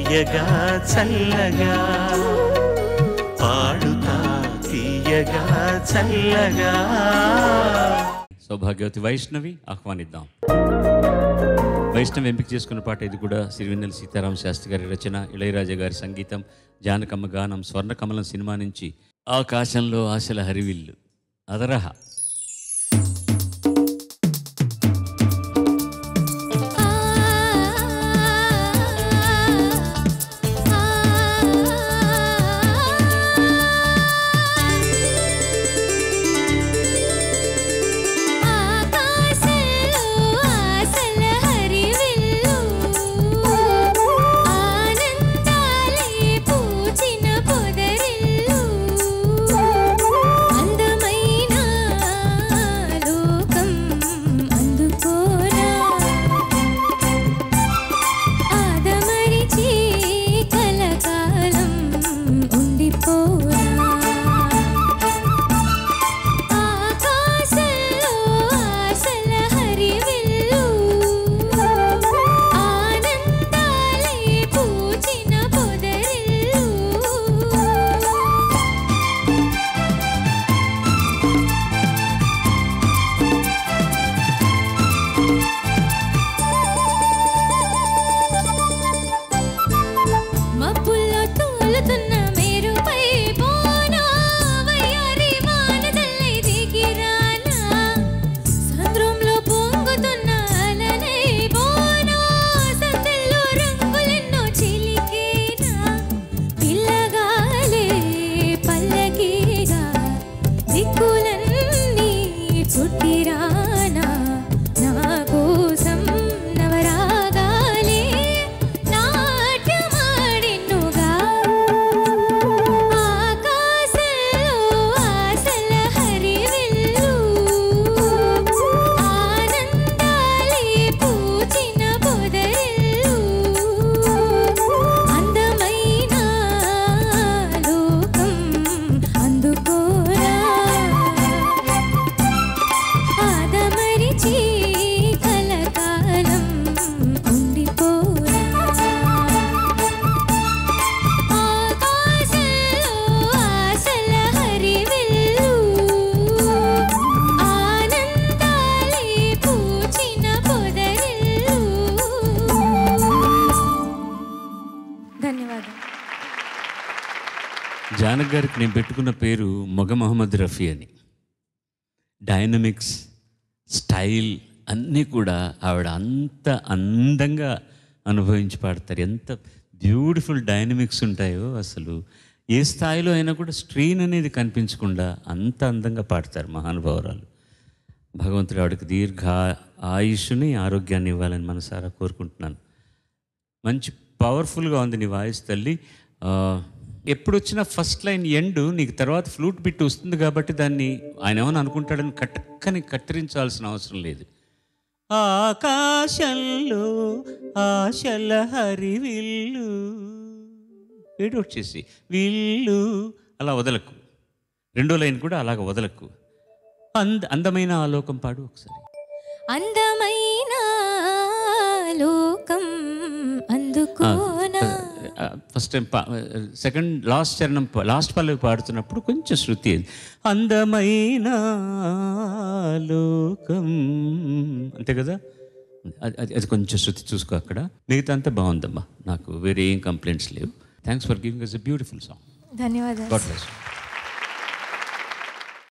తీయగా చల్లగా పాడుతా తీయగా చల్లగా సౌభాగ్యవతి వైష్ణవి ఆహ్వానిద్దాం వైష్ణవి ఎంపిక చేసుకున్న పాట ఇది కూడా సిరివెన్నెల సీతారామ శాస్త్రి గారి రచన ఇళయరాజా గారి సంగీతం జానకమ్మ గానం స్వర్ణకమలం సినిమా నుంచి ఆకాశంలో ఆశల హరివిల్లు అదరహ ఆకాశంలో ఆశల హరివిల్లు ఆనందాలే పూచిన పొదరిల్లు అందమైన లోకం అందుకోరా ఆదమరిచి కలకాలం ఉండిపోరా ఆకాశంలో ఆశల హరివిల్లు ఆనందాలే పూచిన పొదరిల్లు మబ్బుల్లో తూలుతున్న మేరుపై బోనా వయ్యారి వాన జల్లై దిగిరానా సంద్రంలో పొంగుతున్న అలలై బోనా సందెల్లో రంగులెన్నో చిలికేనా పిల్లగాలే పల్లకీగా దిక్కులన్నీ చుట్టిరానా నా కోసం నవరాగాలే నాట్యమాడినుగా ఆకాశంలో ఆశల హరివిల్లు ఆనందాలే పూచిన పొదరిల్లు అందమైన లోకం అందుకోరా ఆదమరిచి కలకాలం ఉండిపోరా ఆకాశంలో ఆశల హరివిల్లు ఆనందాలే పూచిన పొదరిల్లు ధన్యవాదాలు జానక్ గారికి నేను పెట్టుకున్న పేరు మొగ మహమ్మద్ రఫీ అని డైనమిక్స్ స్టైల్ అన్నీ కూడా ఆవిడ అంత అందంగా అనుభవించి పాడతారు ఎంత బ్యూటిఫుల్ డైనమిక్స్ ఉంటాయో అసలు ఏ స్థాయిలో అయినా కూడా స్క్రీన్ అనేది కనిపించకుండా అంత అందంగా పాడతారు మహానుభావురాలు భగవంతుడు ఆవిడకి దీర్ఘ ఆయుష్ని ఆరోగ్యాన్ని ఇవ్వాలని మనసారా కోరుకుంటున్నాను మంచి పవర్ఫుల్గా ఉంది నీ వాయిస్ తల్లి ఆ, ఎప్పుడు వచ్చినా ఫస్ట్ లైన్ ఎండ్ నీకు తర్వాత ఫ్లూట్ బిట్ వస్తుంది కాబట్టి దాన్ని ఆయన ఏమైనా అనుకుంటాడని కట్టక్కని కత్తిరించాల్సిన అవసరం లేదు ఆకాశంలో ఆశల హరివిల్లు వేడి వచ్చేసి విల్లు అలా వదలకు రెండో లైన్ కూడా అలాగ వదలకు అంద అందమైన ఆలోకం పాడు ఒకసారి అందమైన లోకం అందుకోనా ఫస్ట్ టైం సెకండ్ లాస్ట్ చరణం ప- లాస్ట్ పల్లవి పాడుతున్నప్పుడు కొంచెం శృతి అది. అందమైన లోకం అంతే కదా అది అది- అది కొంచెం శృతి చూసుకో అక్కడ మిగతా అంతా బాగుందమ్మా నాకు వేరే ఏం కంప్లైంట్స్ లేవు thanks for giving us a beautiful song ధన్యవాదాలు గాడ్ బ్లెస్